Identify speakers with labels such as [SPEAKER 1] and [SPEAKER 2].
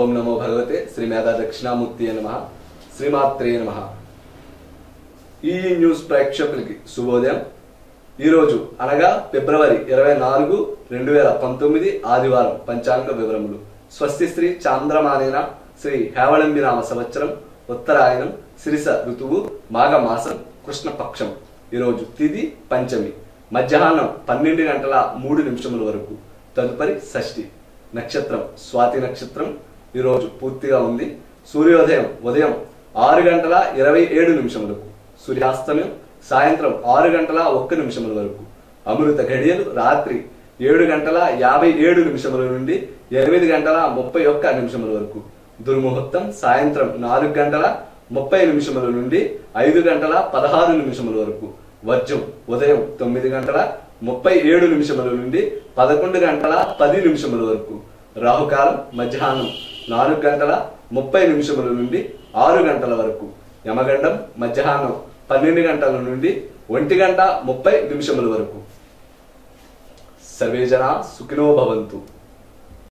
[SPEAKER 1] ఓం నమో భగవతే శ్రీ మేధా దక్షిణామూర్తి నమ శ్రీమాత్రే నమ ఈ న్యూస్ ప్రేక్షకులకి శుభోదయం ఈరోజు అనగా ఫిబ్రవరి ఇరవై నాలుగు రెండు వేల పంతొమ్మిది ఆదివారం పంచాంగ వివరములు స్వస్తి శ్రీ చాంద్రమానేన శ్రీ హేవళంబి నామ సంవత్సరం ఉత్తరాయణం శిరిస ఋతువు మాఘ మాసం కృష్ణపక్షం ఈరోజు తిది పంచమి మధ్యాహ్నం పన్నెండు గంటల మూడు నిమిషముల వరకు తదుపరి షష్ఠి నక్షత్రం స్వాతి నక్షత్రం ఈరోజు పూర్తిగా ఉంది సూర్యోదయం ఉదయం ఆరు గంటల ఇరవై ఏడు నిమిషములకు సూర్యాస్తమయం సాయంత్రం ఆరు గంటల ఒక్క నిమిషముల వరకు అమృత ఘడియలు రాత్రి ఏడు గంటల యాభై ఏడు నిమిషముల నుండి ఎనిమిది గంటల ముప్పై ఒక్క నిమిషముల వరకు దుర్ముహూర్తం సాయంత్రం నాలుగు గంటల ముప్పై నిమిషముల నుండి ఐదు గంటల పదహారు నిమిషముల వరకు వర్జం ఉదయం తొమ్మిది గంటల ముప్పై ఏడు నిమిషముల నుండి పదకొండు గంటల పది నిమిషముల వరకు రాహుకాలం మధ్యాహ్నం నాలుగు గంటల ముప్పై నిమిషముల నుండి ఆరు గంటల వరకు యమగండం మధ్యాహ్నం పన్నెండు గంటల నుండి ఒంటి గంట ముప్పై నిమిషముల వరకు సర్వే జనా సుఖినో భవంతు